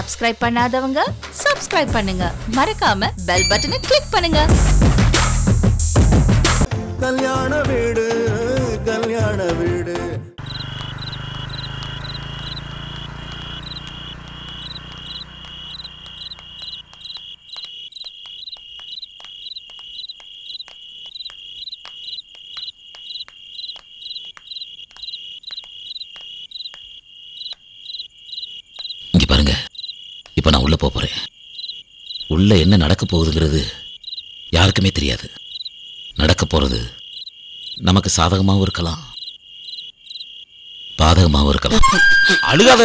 Subscribe பண்ணாதவங்க subscribe பண்ணுங்க மறக்காம பெல் பட்டனை கிளிக் பண்ணுங்க கல்யாண வீடு கல்யாண வீடு இங்க பாருங்க இப்ப நான் உள்ள போப் போறேன் உள்ள என்ன நடக்க போகுதுங்கிறது யாருக்குமே தெரியாது நடக்க போறது நமக்கு சாதகமாகவும் இருக்கலாம் பாதகமாகவும் இருக்கலாம் அழுகாத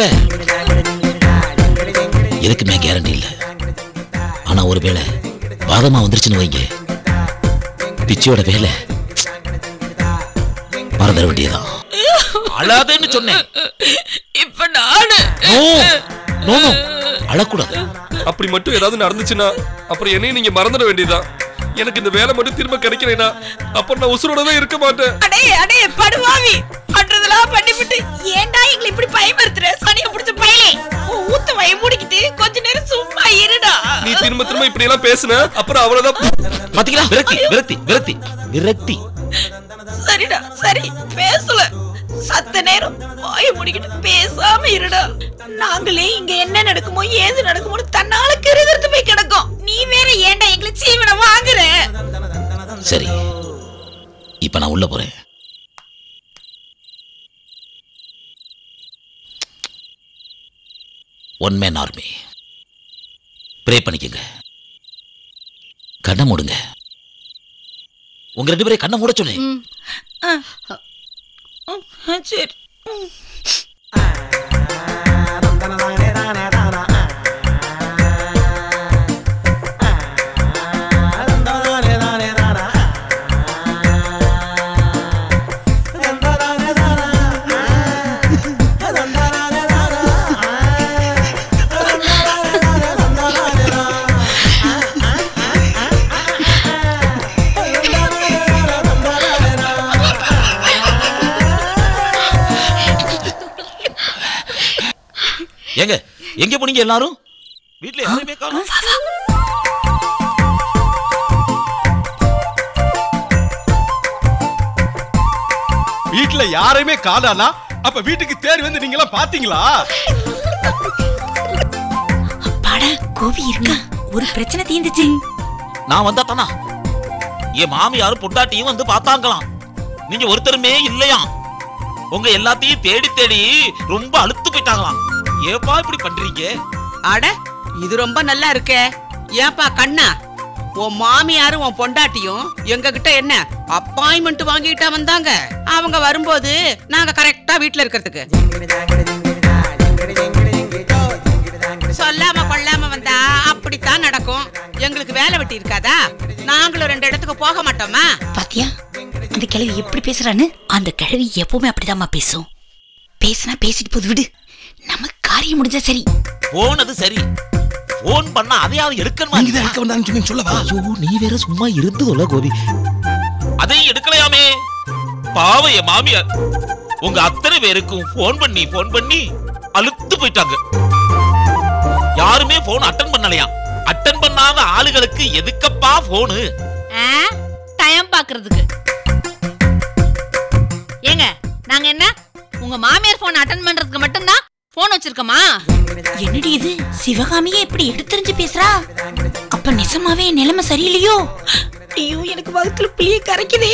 எதுக்குமே கேரண்டி இல்லை ஆனா ஒருவேளை பாதமா வந்துருச்சுன்னு வைங்க பிச்சியோட வேலை மறந்துட வேண்டியதான் அழாதேன்னு சொன்னேன் இப்ப நானு நோ நோ நோ அழக்கூடாது அப்படி மட்டும் ஏதாவது நடந்துச்சுன்னா அப்புறம் என்னையும் நீங்க மறந்துட வேண்டியதுதான் எனக்கு இந்த வேலை மட்டும் திரும்ப கிடைக்கலைனா அப்புறம் நான் உசுரோட தான் இருக்க மாட்டேன் அடே அடே படுவாவி பண்றதெல்லாம் பண்ணிவிட்டு ஏன்டா எங்களை இப்படி பயமுறுத்துற சனிய புடிச்ச பயலே உன் ஊத்த வய மூடிக்கிட்டு கொஞ்ச நேரம் சும்மா இருடா நீ திரும்ப திரும்ப இப்படி எல்லாம் பேசுன அப்புறம் அவ்வளவுதான் பாத்தீங்களா விரக்தி விரக்தி விரக்தி விரக்தி சரிடா சரி பேசல சத்த நேரம் வாய மூடிக்கிட்டு பேசாம இருடா நாங்களே இங்க என்ன நடக்குமோ ஏது நடக்குமோ தன்னால கிருகிருத்து போய் கிடக்கும் நீ வேற ஏன்டா எங்களை சீவனை வாங்குற சரி இப்ப நான் உள்ள போறேன் ஒன் மேன் ஆர்மி ப்ரே பண்ணிக்கங்க கண்ணை மூடுங்க உங்க ரெண்டு பேரையும் கண்ணை மூட சொன்னேன் சரி ஏங்க எங்க போனீங்க எல்லாரும் வீட்ல யாருமே காணோம் வீட்ல யாரையுமே காணானா அப்ப வீட்டுக்கு தேடி வந்து நீங்க எல்லாம் பாத்தீங்களா பாட கோபி இருக்கா ஒரு பிரச்சனை தீந்துச்சு நான் வந்தா தானா என் மாமியாரும் பொட்டாட்டியும் வந்து பார்த்தாங்களாம் நீங்க ஒருத்தருமே இல்லையாம் உங்க எல்லாத்தையும் தேடி தேடி ரொம்ப அழுத்து போயிட்டாங்களாம் ஏப்பா இப்படி பண்றீங்க அட இது ரொம்ப நல்லா இருக்கே ஏன்பா கண்ணா உன் மாமியாரும் உன் பொண்டாட்டியும் எங்க கிட்ட என்ன அப்பாயின்மெண்ட் வாங்கிட்டா வந்தாங்க அவங்க வரும்போது நாங்க கரெக்டா வீட்ல இருக்கிறதுக்கு சொல்லாம கொள்ளாம வந்தா அப்படித்தான் நடக்கும் எங்களுக்கு வேலை வெட்டி இருக்காதா நாங்களும் ரெண்டு இடத்துக்கு போக மாட்டோமா பாத்தியா அந்த கிழவி எப்படி பேசுறான்னு அந்த கிழவி எப்பவுமே அப்படிதாம்மா பேசும் பேசினா பேசிட்டு போது விடு நம்ம காரியம் முடிஞ்சா சரி போனது சரி போன் பண்ணா அதையாவது எடுக்கணுமா நீங்க தான் இருக்க வந்தான்னு சொன்னீங்க சொல்லவா ஐயோ நீ வேற சும்மா இருந்ததுல கோபி அதையும் எடுக்கலையாமே பாவம் என் மாமியார் உங்க அத்தனை பேருக்கும் போன் பண்ணி போன் பண்ணி அழுத்து போயிட்டாங்க யாருமே போன் அட்டன் பண்ணலையாம் அட்டன் பண்ணாத ஆளுகளுக்கு எதுக்கப்பா போனு டைம் பாக்குறதுக்கு ஏங்க நாங்க என்ன உங்க மாமியார் போன் அட்டன் பண்றதுக்கு மட்டும்தான் போன் வச்சிருக்கோமா என்னடி இது சிவகாமியே இப்படி எடுத்தறிஞ்சு பேசுறா அப்ப நிஜமாவே நிலைமை சரியில்லையோ ஐயோ எனக்கு வகுத்துல புளிய கரைக்குதே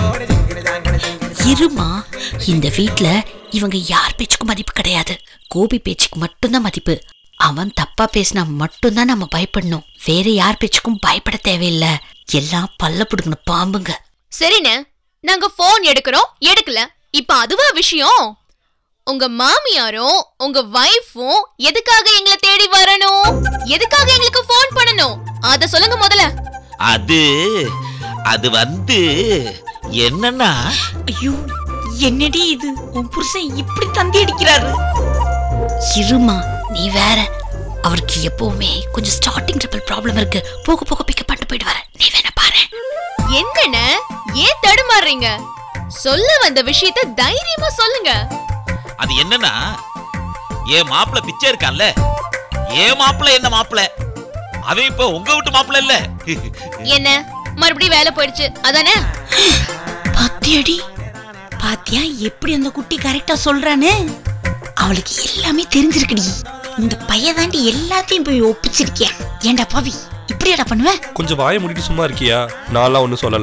இருமா இந்த வீட்ல இவங்க யார் பேச்சுக்கும் மதிப்பு கிடையாது கோபி பேச்சுக்கு மட்டும்தான் மதிப்பு அவன் தப்பா பேசினா மட்டும்தான் நம்ம பயப்படணும் வேற யார் பேச்சுக்கும் பயப்பட தேவையில்லை எல்லாம் பல்ல புடுங்கின பாம்புங்க சரிண்ணே நாங்க போன் எடுக்கிறோம் எடுக்கல இப்ப அதுவா விஷயம் உங்க மாமியாரும் உங்க வைஃபும் எதுக்காக எங்களை தேடி வரணும் எதுக்காக எங்களுக்கு போன் பண்ணணும் அத சொல்லுங்க முதல்ல அது அது வந்து என்னன்னா ஐயோ என்னடி இது உன் புருஷன் இப்படி தந்தி அடிக்கிறாரு இருமா நீ வேற அவருக்கு எப்பவுமே கொஞ்சம் ஸ்டார்டிங் ட்ரபிள் ப்ராப்ளம் இருக்கு போக போக பிக்கப் பண்ணிட்டு போயிட்டு வர நீ வேணா பாரு என்னென்ன ஏன் தடுமாறுறீங்க சொல்ல வந்த விஷயத்த தைரியமா சொல்லுங்க அது என்னன்னா என் மாப்பிள்ள பிச்சை இருக்கான்ல ஏன் மாப்பிள்ள என்ன மாப்பிள்ள அவன் இப்ப உங்க வீட்டு மாப்பிள்ள இல்ல என்ன மறுபடியும் வேலை போயிடுச்சு அதானே பாத்தியாடி பாத்தியா எப்படி அந்த குட்டி கரெக்டா சொல்றானே அவளுக்கு எல்லாமே தெரிஞ்சிருக்குடி இந்த பையன் தாண்டி எல்லாத்தையும் போய் ஒப்பிச்சிருக்கியா ஏன்டா பாவி இப்படியாடா பண்ணுவ கொஞ்சம் வாயை மூடிட்டு சும்மா இருக்கியா நான்லாம் ஒன்றும் சொல்லல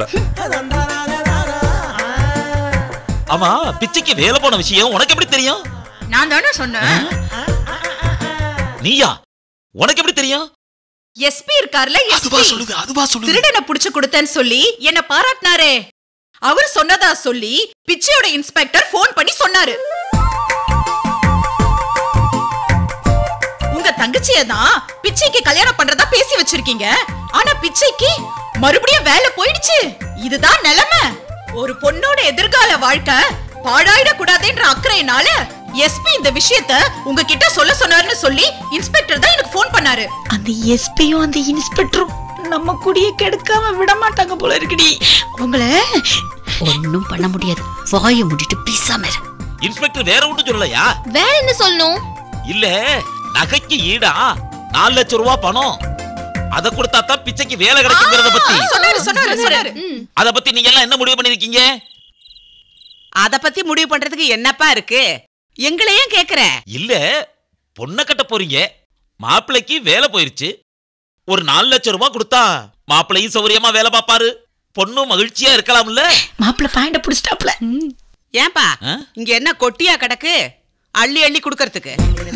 ஆமா பிச்சைக்கு வேலை போன விஷயம் உனக்கு எப்படி தெரியும் நான் தானே சொன்னேன் நீயா உனக்கு எப்படி தெரியும் எஸ்பி இருக்கார்ல அதுவா எஸ்பி சொல்லுது அதுவா சொல்லுது திருடனை புடிச்சு கொடுத்தேன்னு சொல்லி என்ன பாராட்டினாரே அவர் சொன்னதா சொல்லி பிச்சையோட இன்ஸ்பெக்டர் ஃபோன் பண்ணி சொன்னாரு உங்க தங்கச்சிய தான் பிச்சைக்கு கல்யாணம் பண்றதா பேசி வச்சிருக்கீங்க ஆனா பிச்சைக்கு மறுபடியும் வேலை போயிடுச்சு இதுதான் நிலைமை ஒரு பொண்ணோட எதிர்கால வாழ்க்கை பாழாயிட கூடாதுன்ற அக்கறையினால எஸ்பி இந்த விஷயத்த உங்ககிட்ட சொல்ல சொன்னாருன்னு சொல்லி இன்ஸ்பெக்டர் தான் எனக்கு ஃபோன் பண்ணாரு அந்த எஸ்பியும் அந்த இன்ஸ்பெக்டரும் நம்ம குடிய கெடுக்காம விட மாட்டாங்க போல இருக்குடி உங்கள ஒண்ணும் பண்ண முடியாது வாயை மூடிட்டு பேசாம இரு இன்ஸ்பெக்டர் வேற ஒண்ணும் சொல்லலையா வேற என்ன சொல்லணும் இல்ல நகைக்கு ஈடா நாலு லட்சம் ரூபாய் பணம் அத கொடுத்தா தான் பிச்சைக்கு வேலை கிடைக்குங்கிறத பத்தி சொன்னாரு சொன்னாரு சொன்னாரு ம். அத பத்தி நீங்க எல்லாம் என்ன முடிவு பண்ணிருக்கீங்க அத பத்தி முடிவு பண்றதுக்கு என்னப்பா இருக்கு எங்களையும் கேக்குற இல்ல பொண்ணை கட்ட போறீங்க மாப்பிள்ளைக்கு வேலை போயிருச்சு ஒரு நாலு லட்சம் ரூபாய் கொடுத்தா மாப்பிள்ளையும் சௌரியமா வேலை பாப்பாரு பொண்ணும் மகிழ்ச்சியா இருக்கலாம்ல மாப்பிள்ள பாயிண்ட புடிச்சிட்டாப்ல ஏன்பா ஆ? இங்க என்ன கொட்டியா கிடக்கு அள்ளி அள்ளி குடுக்கறதுக்கு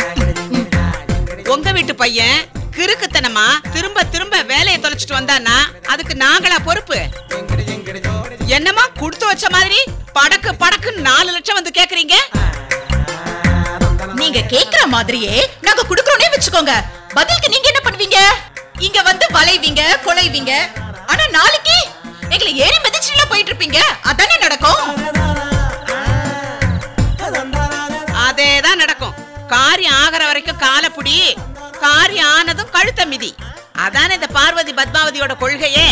உங்க வீட்டு பையன் கிறுக்குத்தனமா திரும்ப திரும்ப வேலையை தொலைச்சிட்டு வந்தானா அதுக்கு நாங்களா பொறுப்பு என்னமா குடுத்து வச்ச மாதிரி படக்கு படக்கு நாலு லட்சம் வந்து கேக்குறீங்க நீங்க கேக்குற மாதிரியே நாங்க குடுக்குறோனே வச்சுக்கோங்க பதிலுக்கு நீங்க என்ன பண்ணுவீங்க இங்க வந்து வளைவீங்க கொலைவீங்க ஆனா நாளைக்கு எங்களை ஏறி மிதிச்சுல போயிட்டு இருப்பீங்க அதானே நடக்கும் அதேதான் நடக்கும் காரியம் ஆகிற வரைக்கும் காலப்புடி காரியம் ஆனதும் கழுத்த மிதி அதானே இந்த பார்வதி பத்மாவதியோட கொள்கையே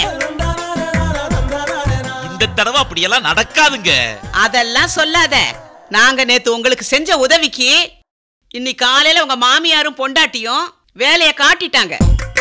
இந்த தடவை அப்படியெல்லாம் நடக்காதுங்க அதெல்லாம் சொல்லாத நாங்க நேத்து உங்களுக்கு செஞ்ச உதவிக்கு இன்னைக்கு காலையில உங்க மாமியாரும் பொண்டாட்டியும் வேலைய காட்டிட்டாங்க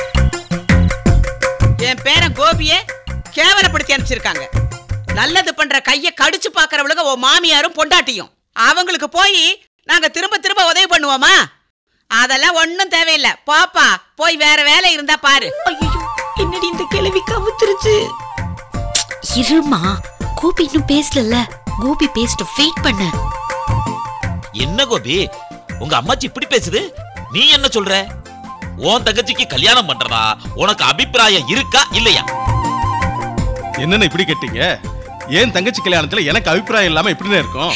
என் பேரன் கோபிய கேவலப்படுத்தி அனுப்பிச்சிருக்காங்க நல்லது பண்ற கைய கடிச்சு பாக்குறவளுக உன் மாமியாரும் பொண்டாட்டியும் அவங்களுக்கு போய் நாங்க திரும்ப திரும்ப உதவி பண்ணுவோமா அதெல்லாம் ஒண்ணும் தேவையில்லை பாப்பா போய் வேற வேலை இருந்தா பாரு ஐயோ என்னடி இந்த கிழவி கவுத்துருச்சு இருமா கோபி இன்னும் பேசலல்ல கோபி பேசிட்டு வெயிட் பண்ணு என்ன கோபி உங்க அம்மாச்சி இப்படி பேசுது நீ என்ன சொல்ற உன் தங்கச்சிக்கு கல்யாணம் பண்றதா உனக்கு அபிப்பிராயம் இருக்கா இல்லையா என்னென்ன இப்படி கேட்டீங்க ஏன் தங்கச்சி கல்யாணத்துல எனக்கு அபிப்பிராயம் இல்லாம இப்படின்னு இருக்கும்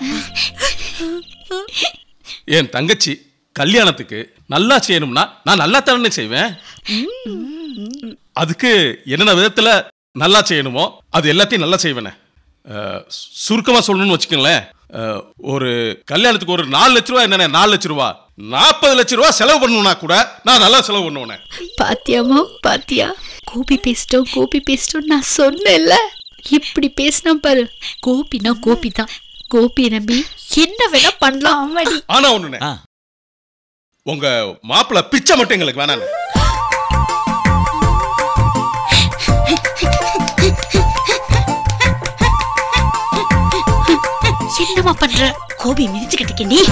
என் தங்கச்சி கல்யாணத்துக்கு நல்லா செய்யணும்னா நான் நல்லா தானே செய்வேன் அதுக்கு என்னென்ன விதத்துல நல்லா செய்யணுமோ அது எல்லாத்தையும் நல்லா செய்வேனே அஹ், சுருக்கமா சொல்லணும்னு வச்சுக்கோங்களேன் அஹ், ஒரு கல்யாணத்துக்கு ஒரு நாலு லட்ச ரூபா என்னென்ன நாலு லட்ச ரூபா நாற்பது லட்ச ரூபா செலவு பண்ணணும்னா கூட நான் நல்லா செலவு பண்ணுவேனே பாத்தியாமா பாத்தியா கோபி பேசிட்டோம் கோபி பேசிட்டோம் நான் சொன்னேன்ல இப்படி பேசினா பாரு கோபினா கோபி தான் கோபி நம்பி என்ன வேணா பண்ணலாம் அவடி ஆனா ஒண்ணுண்ணே ஆ. உங்க மாப்பிள்ளை பிச்சை மட்டும் எங்களுக்கு வேணாண்ணே என்னமா பண்ற கோபி மிதிச்சுக்கிட்டு நீ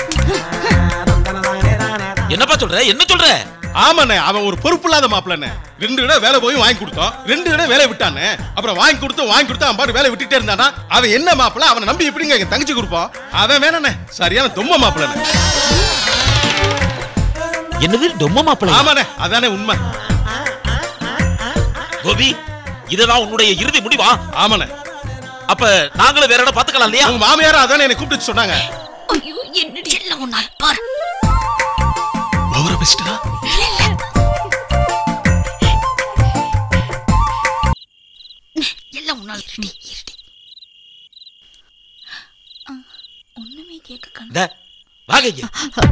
என்னப்பா சொல்ற என்ன சொல்ற ஆமாண்ணே அவன் ஒரு பொறுப்பு இல்லாத மாப்பிள்ளண்ணே ரெண்டு இடம் வேலை போய் வாங்கி கொடுத்தோம் ரெண்டு இடம் வேலை விட்டானே அப்புறம் வாங்கி கொடுத்து வாங்கி கொடுத்து அவன் பாட்டு வேலை விட்டுட்டே இருந்தானா அவன் என்ன மாப்பிள்ள அவனை நம்பி எப்படிங்க எங்க தங்கச்சி கொடுப்போம் அவன் வேணாண்ணே சரியான தொம்ம மாப்பிள்ளண்ணே என்னது டொம்ம மாப்பிள்ளை ஆமாண்ணே அதானே உண்மை கோபி இதுதான் உன்னுடைய இறுதி முடிவா ஆமாண்ணே அப்ப நாங்களும் வேற இடம் பாத்துக்கலாம் இல்லையா அவங்க மாமியாரும் அதானே என்னை கூப்பிட்டு சொன்னாங்க ஐயோ என்னடி எல்லாம் ஒண்ணா பாரு ஓவரா பேசிட்டா எல்லாம் ஒண்ணா இருடி இருடி ஒண்ணுமே கேட்க கண்ணு இந்த, வாங்க இங்க.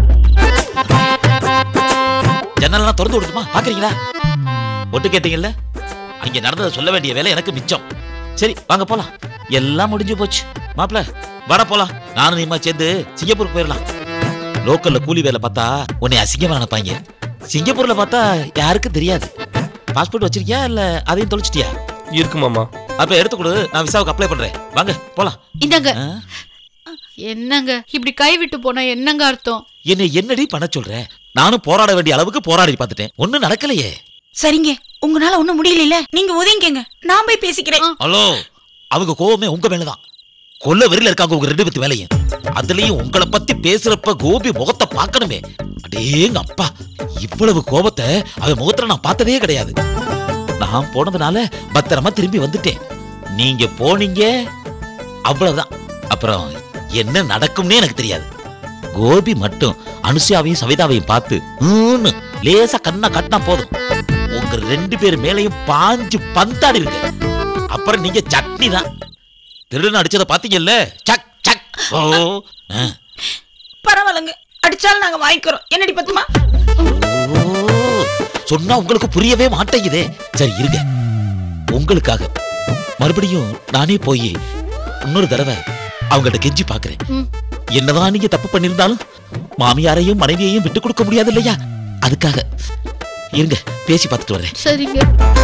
ஜன்னல்லாம் திறந்து விடுமா பாக்குறீங்களா ஒட்டு கேட்டீங்கல்ல அங்க நடந்ததை சொல்ல வேண்டிய வேலை எனக்கு மிச்சம் சரி வாங்க போலாம் எல்லாம் முடிஞ்சு போச்சு மாப்பிள வர போலாம் நானும் நீமா சேர்ந்து சிங்கப்பூருக்கு போயிடலாம் லோக்கல்ல கூலி வேலை பார்த்தா உன்னை அசிங்கமா நினைப்பாங்க சிங்கப்பூர்ல பார்த்தா யாருக்கும் தெரியாது பாஸ்போர்ட் வச்சிருக்கியா இல்ல அதையும் தொலைச்சிட்டியா இருக்கு மாமா அப்ப எடுத்து கொடு நான் விசாவுக்கு அப்ளை பண்றேன் வாங்க போலாம் இந்தாங்க ஆ? என்னங்க இப்படி கை விட்டு போனா என்னங்க அர்த்தம் என்னை என்னடி பண்ண சொல்ற நானும் போராட வேண்டிய அளவுக்கு போராடி பார்த்துட்டேன் ஒண்ணும் நடக்கலையே சரிங்க உங்களால ஒண்ணும் முடியல நீங்க ஒதுங்கிக்கங்க நான் போய் பேசிக்கிறேன் ஹலோ அவங்க கோவமே உங்க மேலதான் கொல்ல வெறியில இருக்காங்க உங்க ரெண்டு பேத்து வேலையும் அதுலயும் உங்களை பத்தி பேசுறப்ப கோபி முகத்தை பார்க்கணுமே அடேங்க அப்பா இவ்வளவு கோபத்தை அவன் முகத்துல நான் பார்த்ததே கிடையாது நான் போனதுனால பத்திரமா திரும்பி வந்துட்டேன் நீங்க போனீங்க அவ்வளவுதான் அப்புறம் என்ன நடக்கும்னே எனக்கு தெரியாது கோபி மட்டும் அனுசுயாவையும் சவிதாவையும் பார்த்து "ம்னு லேசா கண்ணா கட்டினா போதும் உங்க ரெண்டு பேர் மேலையும் பாஞ்சு பந்தாடி இருக்கு அப்புறம் நீங்க சட்னி தான் திருடன் அடிச்சத பாத்தீங்கல்ல சக் சக் ஓ ஆ. பரவாயில்லைங்க அடிச்சாலும் நாங்க வாங்கிக்கிறோம் என்னடி பத்துமா ஓ, சொன்னா உங்களுக்கு புரியவே மாட்டேங்குதே சரி இருங்க உங்களுக்காக மறுபடியும் நானே போய் இன்னொரு தடவை அவங்கள்ட்ட கெஞ்சி பாக்குறேன் ம். என்னதான் நீங்க தப்பு பண்ணிருந்தாலும் மாமியாரையும் மனைவியையும் விட்டு கொடுக்க முடியாது இல்லையா அதுக்காக இருங்க பேசி பார்த்துட்டு வரேன் சரிங்க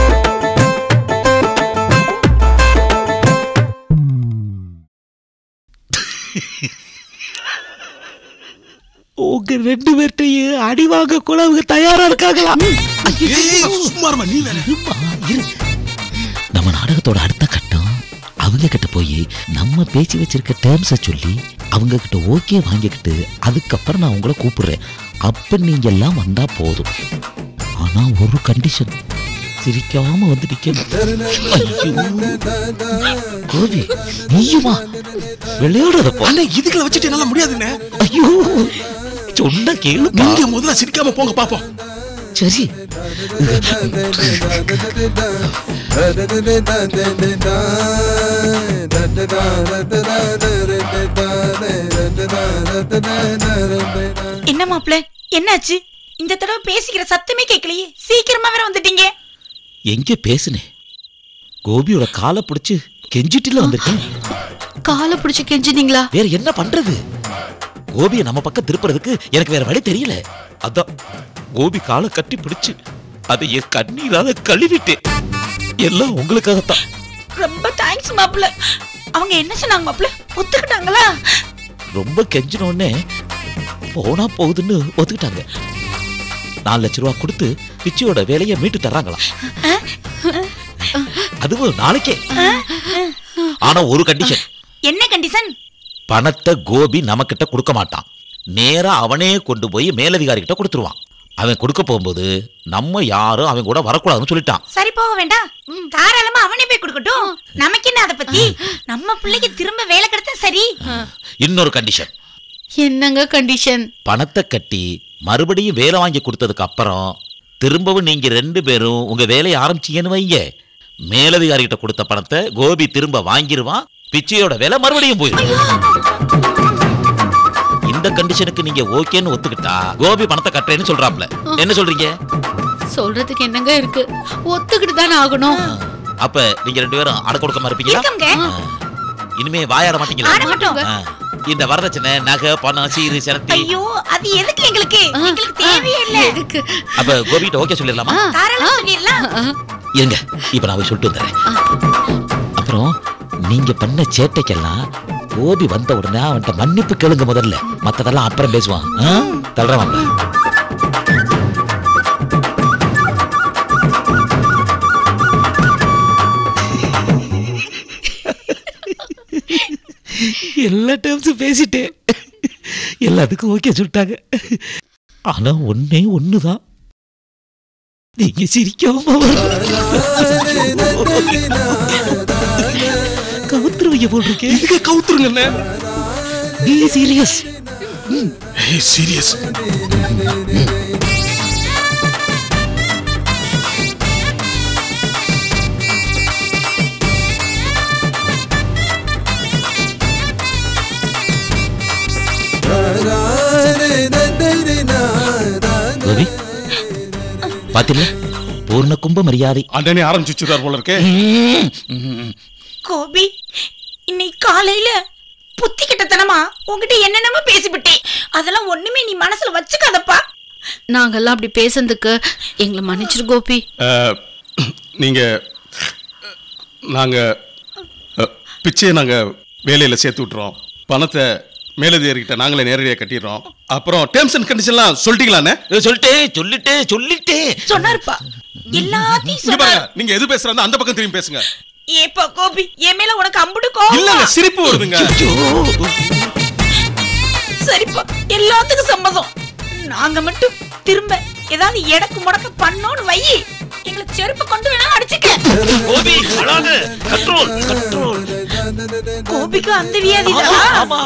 உங்க ரெண்டு பேர்ட்டையும் அடி வாங்க கூட அவங்க தயாரா இருக்காங்களா சும்மா நீ வேற இருப்பா, இரு. நம்ம நாடகத்தோட அடுத்த கட்டம் அவங்க கிட்ட போய் நம்ம பேசி வச்சிருக்க டேர்ம்ஸை சொல்லி அவங்க கிட்ட ஓகே வாங்கிக்கிட்டு அதுக்கப்புறம் நான் உங்களை கூப்பிடுறேன் அப்ப நீங்க எல்லாம் வந்தா போதும் ஆனா ஒரு கண்டிஷன் சிரிக்காம வந்து நிக்கணும் ஐயோ. கோபி நீயுமா விளையாடுறதப்போ அண்ணே இதுக்குள்ள வச்சுட்டு என்னால முடியாதுண்ணே ஐயோ சொன்ன கேளு நீங்க முதல்ல சிரிக்காம போங்க பாப்போம் சரி என்ன மாப்ள என்னாச்சு இந்த தடவை பேசிக்கிற சத்தமே கேட்கலையே சீக்கிரமா வேற வந்துட்டீங்க எங்க பேசுனேன் கோபியோட காலை பிடிச்சு கெஞ்சிட்டுல வந்திருக்கேன் காலை பிடிச்சி கெஞ்சினீங்களா வேற என்ன பண்றது கோபியை நம்ம பக்கம் திருப்புறதுக்கு எனக்கு வேற வழி தெரியல அதான் கோபி காலை கட்டி பிடிச்சு அதை என் கண்ணீரால கழுவிட்டேன் எல்லாம் உங்களுக்காகத்தான் ரொம்ப தேங்க்ஸ் மாப்ள அவங்க என்ன சொன்னாங்க மாப்ள ஒத்துக்கிட்டாங்களா ரொம்ப கெஞ்சின உடனே போனா போகுதுன்னு ஒத்துக்கிட்டாங்க நாலு லட்ச ரூபா கொடுத்து பிச்சியோட வேலையை மீட்டு தர்றாங்களாம் அதுவும் நாளைக்கே ஆனா ஒரு கண்டிஷன் என்ன கண்டிஷன் பணத்தை கோபி நமக்கிட்ட கொடுக்க மாட்டான் நேரா அவனே கொண்டு போய் மேலதிகாரி கிட்ட கொடுத்துருவான் அவன் கொடுக்க போகும்போது நம்ம யாரும் அவன் கூட வரக்கூடாதுன்னு சொல்லிட்டான் சரி போக வேண்டாம் தாராளமா அவனே போய் கொடுக்கட்டும் நமக்கு என்ன அத பத்தி நம்ம பிள்ளைக்கு திரும்ப வேலை கிடைச்சா சரி இன்னொரு கண்டிஷன் என்னங்க கண்டிஷன் பணத்தை கட்டி மறுபடியும் வேலை வாங்கி கொடுத்ததுக்கு அப்புறம் திரும்பவும் நீங்க ரெண்டு பேரும் உங்க வேலையை ஆரம்பிச்சீங்கன்னு வைங்க மேலதிகாரி கிட்ட கொடுத்த பணத்தை கோபி திரும்ப வாங்கிருவான் பிச்சையோட வேலை மறுபடியும் போயிடும் இந்த கண்டிஷனுக்கு நீங்க ஓகேன்னு ஒத்துக்கிட்டா கோபி பணத்தை கட்டுறேன்னு சொல்றாப்ல என்ன சொல்றீங்க சொல்றதுக்கு என்னங்க இருக்கு ஒத்துக்கிட்டு தானே ஆகணும் அப்ப நீங்க ரெண்டு பேரும் அடக்க கொடுக்காம இருப்பீங்களா இருக்கங்க இனிமே வாயாட மாட்டீங்களா ஆட மாட்டோம் ஆ. இந்த வரதட்சணை நகை பணம் சீரு சிரத்தி ஐயோ அது எதுக்கு எங்களுக்கு எங்களுக்கு தேவையே இல்ல எதுக்கு அப்ப கோபிகிட்ட ஓகே சொல்லிடலாமா தாராளமா சொல்லிடலாம் இருங்க இப்ப நான் போய் சொல்லிட்டு வந்துடுறேன் அப்புறம் நீங்க பண்ண சேட்டைக்கெல்லாம் கோபி வந்த உடனே அவன்கிட்ட மன்னிப்பு கேளுங்க முதல்ல மத்ததெல்லாம் அப்புறம் பேசுவான் ஆ? தள்ளுறேன் வாங்க எல்லா டேர்ம்ஸும் பேசிட்டேன் எல்லாத்துக்கும் ஓகே சொல்லிட்டாங்க ஆனா ஒன்னே ஒண்ணுதான் நீங்க சிரிக்காம கவுத்துருவீங்க போட்டிருக்கேன் இதுக்கு கவுத்துருங்க நீ சீரியஸ் ஏய் சீரியஸ் கோபி பாத்தில பூர்ண கும்ப மரியாதை அண்ணனே ஆரம்பிச்சு வச்சுட்டார் போல இருக்கே கோபி இன்னைக்கு காலையில புத்தி கிட்டத்தனமா உன்கிட்ட என்னென்னமோ பேசிவிட்டேன் அதெல்லாம் ஒண்ணுமே நீ மனசுல வச்சுக்காதப்பா நாங்கெல்லாம் அப்படி பேசுனதுக்கு எங்களை மன்னிச்சிரு கோபி அஹ், நீங்க நாங்க அஹ், பிச்சையை நாங்க வேலையில சேர்த்து விட்டுறோம் பணத்தை மேலதிகாரிகிட்ட நாங்களே நேரடியாக கட்டிடுறோம் அப்புறம் டேர்ம்ஸ் அண்ட் கண்டிஷன்லாம் சொல்லிட்டீங்களாண்ணே சொல்லிட்டேன் சொல்லிட்டேன் சொல்லிட்டேன் சொன்னாருப்பா எல்லாத்தையும் இங்க பாருங்க சொன்னாரு நீங்க எது பேசுறாங்க அந்த பக்கம் திரும்பி பேசுங்க ஏப்பா கோபி என் மேல உனக்கு அம்புடு கோபம் இல்லங்க சிரிப்பு வருதுங்க சரிப்பா எல்லாத்துக்கும் சம்மதம் நாங்க மட்டும் திரும்ப ஏதாவது எடக்கு முடக்க பண்ணோன்னு வை எங்களை செருப்பு கொண்டு வேணாலும் அடிச்சுக்க கோபி அழாத கண்ட்ரோல் கண்ட்ரோல் கோபிக்கு அந்த வியாதி ஆமா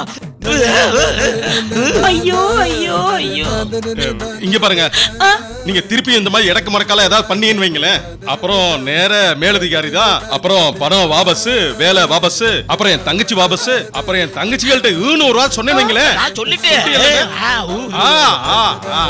ஐயோ ஐயோ ஐயோ இங்க பாருங்க ஆ, நீங்க திருப்பி இந்த மாதிரி இடக்கு மறக்கால ஏதாவது பண்ணீங்கன்னு வைங்களேன் அப்புறம் நேர மேலதிகாரி தான் அப்புறம் பணம் வாபஸ் வேலை வாபஸ் அப்புறம் என் தங்கச்சி வாபஸ் அப்புறம் என் தங்கச்சிகள்ட்ட ஈநூறு ரூபா சொன்னேன் வைங்களேன் நான் சொல்லிட்டேன் ஆ, ஊ. ஆ, ஆ, ஆ.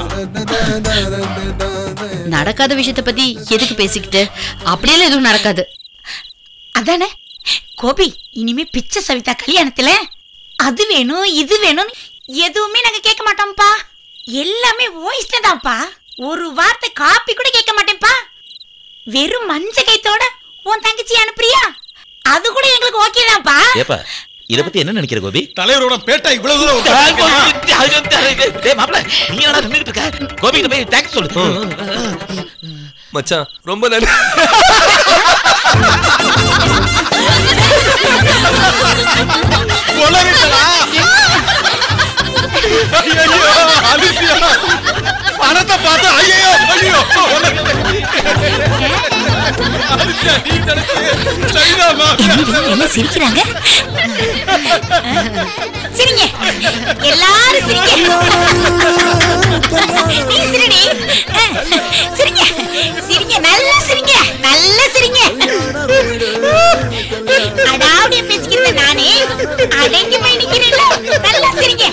நடக்காத விஷயத்த பத்தி எதுக்கு பேசிக்கிட்டு அப்படியெல்லாம் எதுவும் நடக்காது அதானே கோபி இனிமே பிச்சை சவிதா கல்யாணத்துல அது வேணும் இது வேணும் எதுவுமே நாங்க கேட்க மாட்டோம்ப்பா எல்லாமே வாய்ஸ்ல தான்ப்பா ஒரு வார்த்தை காப்பி கூட கேட்க மாட்டேன்ப்பா வெறும் மஞ்ச கைத்தோட உன் தங்கச்சி அனுப்புறியா அது கூட எங்களுக்கு ஓகே தான்ப்பா ஏப்பா இத பத்தி என்ன நினைக்கிற கோபி தலைவரோட பேட்டை இவ்வளவு தூரம் விட்டாங்க. டேய் மாப்ள நீ என்னடா நின்னுட்டு இருக்க கோபி கிட்ட போய் தேங்க்ஸ் சொல்லு மச்சான் ரொம்ப நன்றி கொலவிட்டலா? ஐயையோ, அதிர்ச்சியா? பணத்தை பார்த்து ஐயோ ஐயோ அதிர்ச்சியா, நீ நினைச்சது சரிதாம்மா. என்ன சிரிக்கிறாங்க சிரிங்க எல்லாரும் சிரிங்க நீ சிரிடி அஹ், சிரிங்க சிரிங்க நல்லா சிரிங்க நல்லா சிரிங்க அடாவுடைய பேசிக்கிறேன் நானே அடங்கி போய் நிக்கிறேன்ல நல்லா சிரிங்க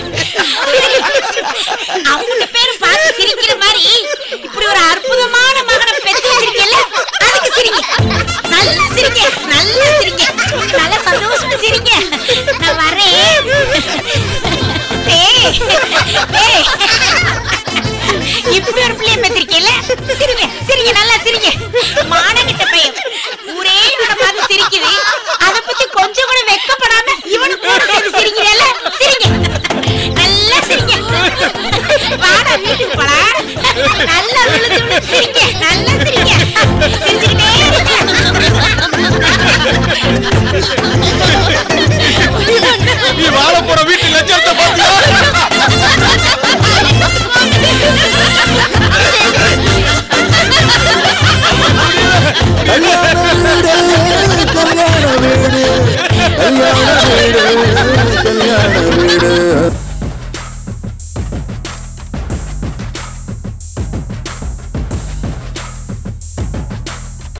அவங்க பேரும் பார்த்து சிரிக்கிற மாதிரி இப்படி ஒரு அற்புதமான மகனை பெற்று வச்சிருக்கீல்ல அதுக்கு சிரிங்க நல்லா சிரிங்க நல்லா சிரிங்க நல்லா சந்தோஷமா சிரிங்க நான் வரேன் ஏய், ஏய். இப்படி ஒரு பிள்ளைய பெற்றிருக்கீல்ல சிரிங்க சிரிங்க நல்லா சிரிங்க மானங்கிட்ட பையன் ஊரே இவனை பார்த்து சிரிக்குது அத பத்தி கொஞ்சம் கூட வெக்கப்படாம இவனு கூட சேர்ந்து சிரிக்கிறேல்ல சிரிங்க நல்லா சிரிங்க வாடா வீட்டுக்கு போலாம் நல்லா விழுந்து விழுந்து சிரிங்க நல்லா சிரிங்க சிரிச்சுக்கிட்டே இருங்க